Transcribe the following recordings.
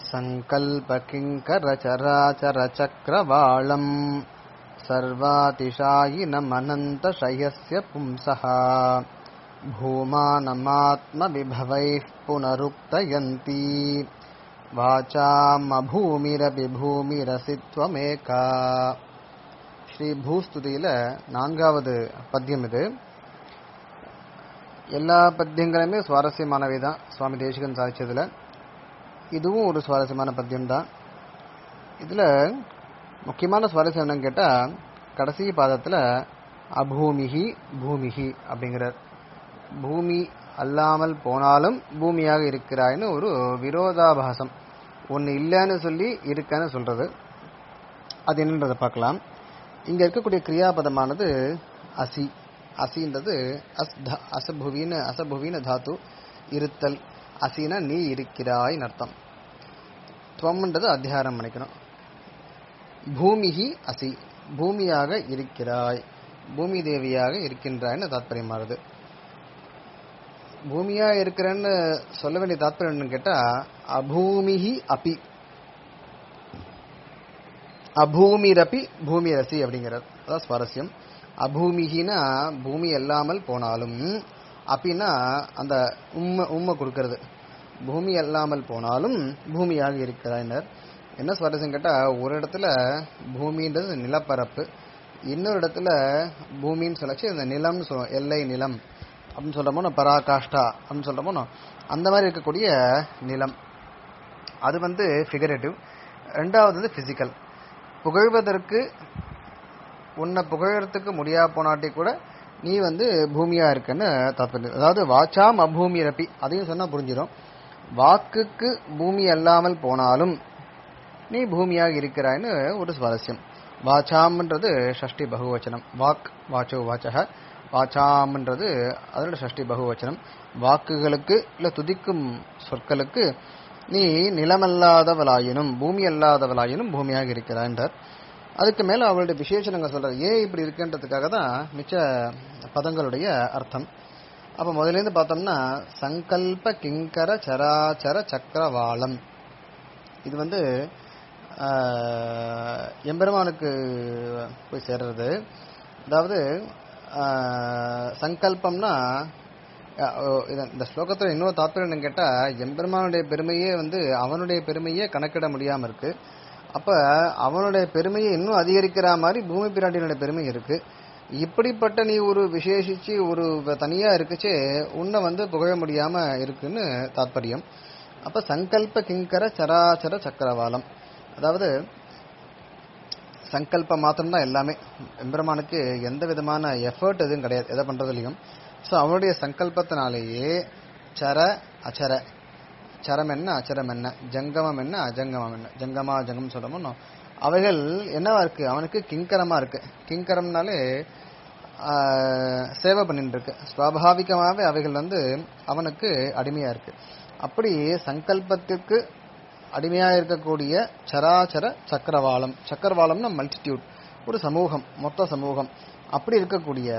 सङ्कल्पकिङ्करचराचरचक्रवाळम् सर्वातिशायिनमनन्तशयस्य पुंसः भूमानमात्मविभवैः पुनरुक्तयन्ती வாச்சாமபூமிரபி பூமிரசி துவமேகா ஸ்ரீ பூஸ்துதியில நான்காவது பத்தியம் இது எல்லா பத்தியங்களுமே சுவாரஸ்யமானவை தான் சுவாமி தேசிகன் சாதிச்சதுல இதுவும் ஒரு சுவாரஸ்யமான பத்தியம் தான் இதுல முக்கியமான சுவாரஸ்யம் என்னன்னு கேட்டா கடைசி பாதத்துல அபூமிகி பூமிகி அப்படிங்கிறார் பூமி அல்லாமல் போனாலும் பூமியாக இருக்கிறாய்னு ஒரு விரோதாபாசம் ஒன்னு இல்லைன்னு சொல்லி இருக்கன்னு சொல்றது அது என்னன்றதை பார்க்கலாம் இங்க இருக்கக்கூடிய கிரியாபதமானது அசி அசின்றது அஸ் அசபுவின்னு அசபுவின்னு தாத்து இருத்தல் அசினா நீ இருக்கிறாய் அர்த்தம் துவம்ன்றது அத்தியாரம் பண்ணிக்கணும் பூமிகி அசி பூமியாக இருக்கிறாய் பூமி தேவியாக இருக்கின்றாய்னு தாத்பரியமாறுது பூமியா இருக்கிறேன்னு சொல்ல வேண்டிய தாத்பரியம் கேட்டா அபூமிஹி அபி அபூமிரபி பூமி ரசி அப்படிங்கிறார் அதான் சுவாரஸ்யம் அபூமிகினா பூமி அல்லாமல் போனாலும் அப்பின்னா அந்த உண்மை உண்மை கொடுக்கறது பூமி அல்லாமல் போனாலும் பூமியாக இருக்கிறாயினர் என்ன சுவாரஸ்யம் கேட்டா ஒரு இடத்துல பூமின்றது நிலப்பரப்பு இன்னொரு இடத்துல பூமின்னு சொல்லச்சு இந்த நிலம்னு சொல்லுவோம் எல்லை நிலம் அப்படின்னு சொல்றோமோ பராகாஷ்டா அப்படின்னு சொல்றோமோ அந்த மாதிரி இருக்கக்கூடிய நிலம் அது வந்து ஃபிகரேட்டிவ் ரெண்டாவது வந்து பிசிக்கல் புகழ்வதற்கு உன்னை புகழறதுக்கு முடியா போனாட்டி கூட நீ வந்து பூமியா இருக்குன்னு தாத்பரியம் அதாவது வாச்சாம் அபூமி ரப்பி அதையும் சொன்னா புரிஞ்சிடும் வாக்குக்கு பூமி அல்லாமல் போனாலும் நீ பூமியாக இருக்கிறாய்னு ஒரு சுவாரஸ்யம் வாச்சாம்ன்றது ஷஷ்டி பகுவச்சனம் வாக் வாச்சோ வாச்சக வாச்சாம்ன்றது அதோட ஷஷ்டி பகுவச்சனம் வாக்குகளுக்கு இல்ல துதிக்கும் சொற்களுக்கு நீ நிலமல்லாதவளாயினும் பூமி அல்லாதவளாயினும் பூமியாக இருக்கிறாய் என்றார் அதுக்கு மேல அவளுடைய விசேஷனங்க சொல்றாரு ஏன் இப்படி இருக்குன்றதுக்காக தான் மிச்ச பதங்களுடைய அர்த்தம் அப்ப முதல்ல இருந்து பார்த்தோம்னா சங்கல்ப கிங்கர சராச்சர சக்கரவாளம் இது வந்து எம்பெருமானுக்கு போய் சேர்றது அதாவது சங்கல்பம்னா இந்த ஸ்லோகத்துல இன்னொரு தாத்பரியம் கேட்டா எம்பெருமானுடைய பெருமையே வந்து அவனுடைய பெருமையே கணக்கிட முடியாம இருக்கு அப்ப அவனுடைய பெருமையை இன்னும் அதிகரிக்கிற மாதிரி பூமி பிராட்டியினுடைய பெருமை இருக்கு இப்படிப்பட்ட நீ ஒரு விசேஷிச்சு ஒரு தனியா இருக்குச்சே உன்னை வந்து புகழ முடியாம இருக்குன்னு தாத்பரியம் அப்ப சங்கல்ப கிங்கர சராச்சர சக்கரவாலம் அதாவது சங்கல்பம் மாத்திரம்தான் எல்லாமே எம்பெருமானுக்கு எந்த விதமான எஃபர்ட் எதுவும் கிடையாது எதை பண்றதுலையும் ஸோ அவனுடைய சங்கல்பத்தினாலேயே சர அச்சர சரம் என்ன அச்சரம் என்ன ஜங்கமம் என்ன அஜங்கமம் என்ன ஜங்கமா ஜங்கம் சொல்றோமோ அவைகள் என்னவா இருக்கு அவனுக்கு கிங்கரமா இருக்கு கிங்கரம்னாலே சேவை பண்ணிட்டு இருக்கு சுவாபாவிகமாகவே அவைகள் வந்து அவனுக்கு அடிமையா இருக்கு அப்படி சங்கல்பத்திற்கு அடிமையா இருக்கக்கூடிய சராச்சர சக்கரவாளம் சக்கரவாளம்னா மல்டிடியூட் ஒரு சமூகம் மொத்த சமூகம் அப்படி இருக்கக்கூடிய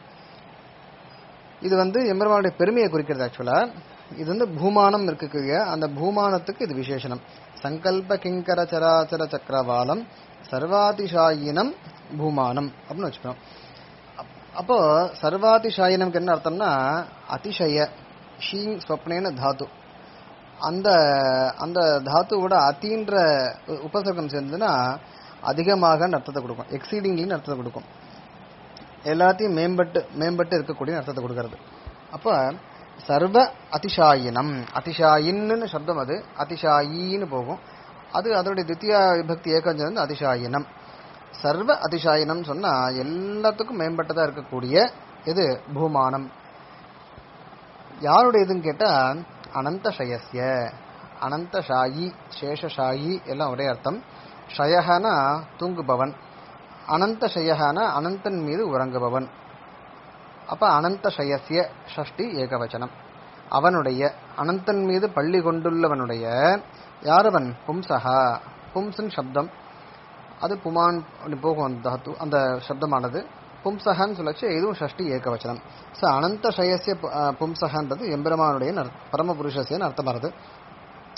இது வந்து எம்பெருமானுடைய பெருமையை குறிக்கிறது ஆக்சுவலா இது வந்து பூமானம் இருக்கக்கூடிய அந்த பூமானத்துக்கு இது விசேஷனம் சங்கல்ப கிங்கர சராச்சர சக்கரவாளம் சர்வாதிசாயினம் பூமானம் அப்படின்னு வச்சுக்கணும் அப்போ சர்வாதிசாயினம்க்கு என்ன அர்த்தம்னா அதிசய ஷீங் ஸ்வப்னேன தாத்து அந்த அந்த தாத்துவோட அத்தின்ற உபசர்க்கம் சேர்ந்ததுன்னா அதிகமாக அர்த்தத்தை கொடுக்கும் எக்ஸீடிங்லின்னு அர்த்தத்தை கொடுக்கும் எல்லாத்தையும் மேம்பட்டு மேம்பட்டு இருக்கக்கூடிய அர்த்தத்தை கொடுக்கறது அப்ப சர்வ அதிசாயினம் அதிசாயின்னு சப்தம் அது அதிசாயின்னு போகும் அது அதனுடைய தித்தியா விபக்தி ஏக்கம் சேர்ந்து அதிசாயினம் சர்வ அதிசாயினம் சொன்னா எல்லாத்துக்கும் மேம்பட்டதா இருக்கக்கூடிய இது பூமானம் யாருடைய இதுன்னு கேட்டா அனந்த ஷயஸ்ய அனந்த ஷாயி சேஷஷாயி எல்லாம் ஒரே அர்த்தம் ஷயகனா தூங்குபவன் அனந்த ஷயகனா அனந்தன் மீது உறங்குபவன் அப்ப அனந்த ஷயஸ்ய ஷஷ்டி ஏகவச்சனம் அவனுடைய அனந்தன் மீது பள்ளி கொண்டுள்ளவனுடைய யாரவன் பும்சகா பும்சன் சப்தம் அது புமான் போகும் அந்த தாத்து அந்த சப்தமானது பும்சகன்னு சொல்லச்சு இதுவும் ஷஷ்டி ஏகவச்சனம் ஸோ அனந்த ஷயசிய பும்சகன்றது எம்பெருமானுடைய பரமபுருஷசியன்னு அர்த்தம் வருது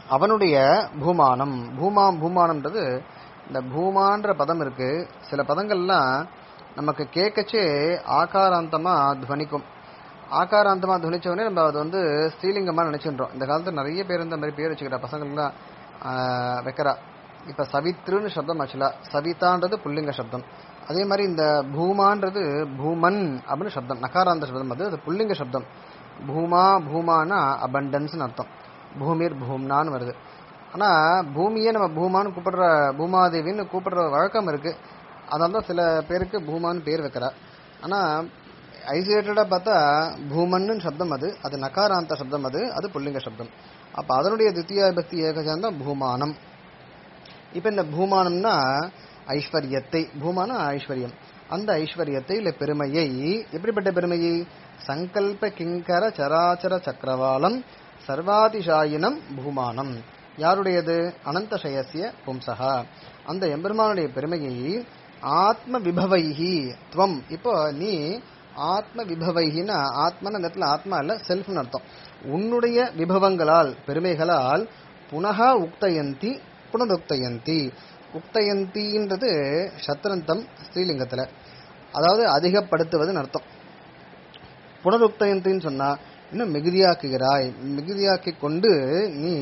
அவனுடைய பூமானம் பூமா பூமானம்ன்றது இந்த பூமான்ற பதம் இருக்கு சில பதங்கள்லாம் நமக்கு கேட்கச்சே ஆகாராந்தமா துவனிக்கும் ஆகாராந்தமா துவனிச்ச உடனே நம்ம அது வந்து ஸ்ரீலிங்கமா நினைச்சுன்றோம் இந்த காலத்துல நிறைய பேர் இந்த மாதிரி பேர் வச்சுக்கிற பசங்கள்லாம் ஆஹ், வைக்கிறா இப்ப சவித்ருன்னு சப்தம் ஆச்சுலா சவிதான்றது புல்லிங்க சப்தம் அதே மாதிரி இந்த பூமான்றது பூமன் அப்படின்னு சப்தம் நகாராந்த சப்தம் அது அது புல்லிங்க சப்தம் பூமா பூமானா அபண்டன்ஸ்னு அர்த்தம் பூமிர் பூம்னான்னு வருது ஆனா பூமியை நம்ம பூமான்னு கூப்பிடுற பூமாதேவின்னு கூப்பிடுற வழக்கம் இருக்கு அதனால தான் சில பேருக்கு பூமான்னு பேர் வைக்கிறா ஆனா ஐசோலேட்டடா பார்த்தா பூமன்னு சப்தம் அது அது நகாராந்த சப்தம் அது அது புல்லிங்க சப்தம் அப்ப அதனுடைய தித்தியா பக்தி ஏகஜான் தான் பூமானம் இப்ப இந்த பூமானம்னா ஐஸ்வர்யத்தை பூமானம் ஐஸ்வர்யம் அந்த ஐஸ்வர்யத்தை இல்ல பெருமையை எப்படிப்பட்ட பெருமையை சங்கல்ப கிங்கர சராச்சர சக்கரவாளம் சர்வாதிசாயினம் பூமானம் யாருடையது அனந்தசயசிய பும்சகா அந்த எம்பெருமானுடைய பெருமையை ஆத்ம விபவைஹி துவம் இப்போ நீ ஆத்ம விபவைஹினா ஆத்மன்னு அந்த இடத்துல ஆத்மா இல்ல செல்ஃப்னு அர்த்தம் உன்னுடைய விபவங்களால் பெருமைகளால் புனகா உக்தயந்தி புனருக்தயந்தி உக்தயந்தின்றது சத்ரந்தம் ஸ்ரீலிங்கத்துல அதாவது அதிகப்படுத்துவதுன்னு அர்த்தம் புனருக்தயந்தின்னு சொன்னா இன்னும் மிகுதியாக்குகிறாய் மிகுதியாக்கி கொண்டு நீ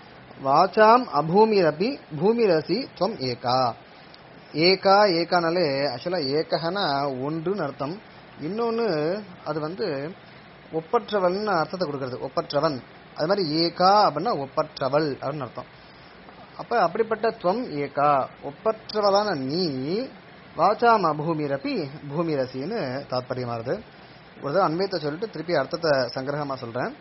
வாசாம் அபூமிரபி பூமிரசி துவம் ஏகா ஏகா ஏகானாலே ஆக்சுவலா ஏகனா ஒன்றுன்னு அர்த்தம் இன்னொன்னு அது வந்து ஒப்பற்றவள்னு அர்த்தத்தை கொடுக்கறது ஒப்பற்றவன் அது மாதிரி ஏகா அப்படின்னா ஒப்பற்றவள் அப்படின்னு அர்த்தம் அப்ப அப்படிப்பட்ட துவம் ஏகா ஒப்பற்றவளான நீ வாசாம் அபூமிரபி பூமிரசின்னு தாத்பரியமானது ஒரு தடவை அன்வயத்தை சொல்லிட்டு திருப்பி அர்த்தத்தை சங்கிரகமா சொல்றேன்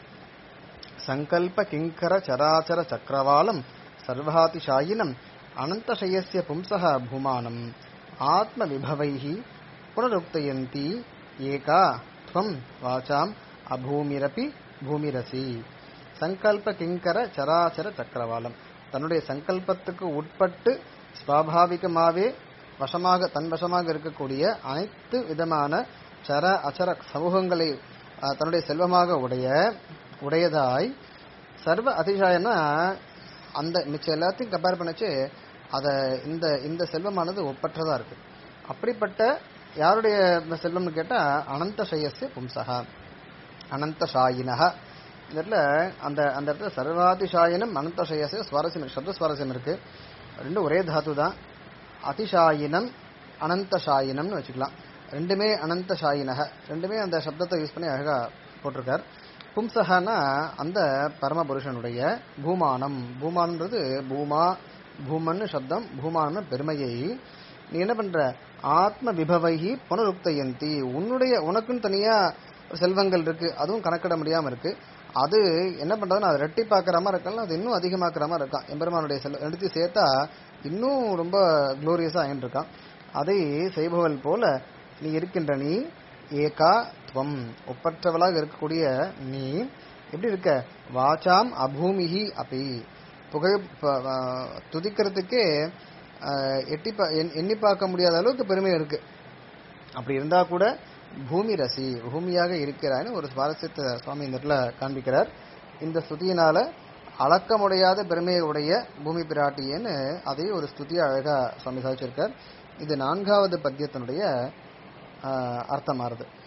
சங்கல்ப கிங்கர சராச்சர சக்கரவாளம் சர்வாதிசாயினம் அனந்தசயஸ்ய பும்சக பூமானம் ஆத்ம விபவைஹி புனருக்தயந்தி ஏகா துவம் வாசாம் அபூமிரபி பூமிரசி சங்கல்ப கிங்கர சராச்சர சக்கரவாளம் தன்னுடைய சங்கல்பத்துக்கு உட்பட்டு சுவாபாவிகமாவே வசமாக தன் வசமாக இருக்கக்கூடிய அனைத்து விதமான சர அச்சர சமூகங்களை அஹ், தன்னுடைய செல்வமாக உடைய உடையதாய் சர்வ அதிசாயனா அந்த மிச்சம் எல்லாத்தையும் கம்பேர் பண்ணச்சு அத இந்த இந்த செல்வமானது ஒப்பற்றதா இருக்கு அப்படிப்பட்ட யாருடைய செல்வம்னு கேட்டா அனந்த சயஸ்ய பும்சகா அனந்த சாயினக இந்த இடத்துல அந்த அந்த இடத்துல சர்வாதிசாயினம் அனந்த சயஸ்ய சுவாரஸ்யம் இருக்கு சப்த சுவாரஸ்யம் இருக்கு ரெண்டும் ஒரே தாத்து தான் அதிசாயினம் அனந்த சாயினம்னு வச்சுக்கலாம் ரெண்டுமே அனந்த சாயினக ரெண்டுமே அந்த சப்தத்தை யூஸ் பண்ணி அழகா போட்டிருக்கார் பும்சகனா அந்த பரமபுருஷனுடைய பூமானம் பூமானம்ன்றது பூமா பூமன்னு சப்தம் பூமானம் பெருமையை நீ என்ன பண்ற ஆத்ம விபவைகி புனருக்தயந்தி உன்னுடைய உனக்குன்னு தனியா செல்வங்கள் இருக்கு அதுவும் கணக்கிட முடியாம இருக்கு அது என்ன பண்றதுன்னா அது ரெட்டி பார்க்கற மாதிரி இருக்கலாம் அது இன்னும் அதிகமாக்குற மாதிரி இருக்கான் எம்பெருமானுடைய செல்வம் ரெண்டுத்தையும் சேர்த்தா இன்னும் ரொம்ப குளோரியஸா ஆயின்னு இருக்கான் அதை செய்பவள் போல நீ இருக்கின்ற நீ ஏகா துவம் ஒப்பற்றவளாக இருக்கக்கூடிய நீ எப்படி இருக்க வாசாம் அபூமிஹி அப்பி புகழ் ப- ஆஹ் துதிக்கிறதுக்கே ஆஹ் எட்டி பா- எண்- எண்ணி பார்க்க முடியாத அளவுக்கு பெருமை இருக்கு அப்படி இருந்தா கூட பூமி ரசி பூமியாக இருக்கிறான்னு ஒரு சுவாரஸ்யத்தை சுவாமி இந்த இடத்துல காண்பிக்கிறார் இந்த ஸ்துதியினால அளக்க முடியாத பெருமையை உடைய பூமி பிராட்டியேன்னு அதையும் ஒரு ஸ்துதியா அழகா சுவாமி சாதிச்சிருக்கார் இது நான்காவது பத்தியத்தினுடைய ஆஹ், அர்த்தமாறுது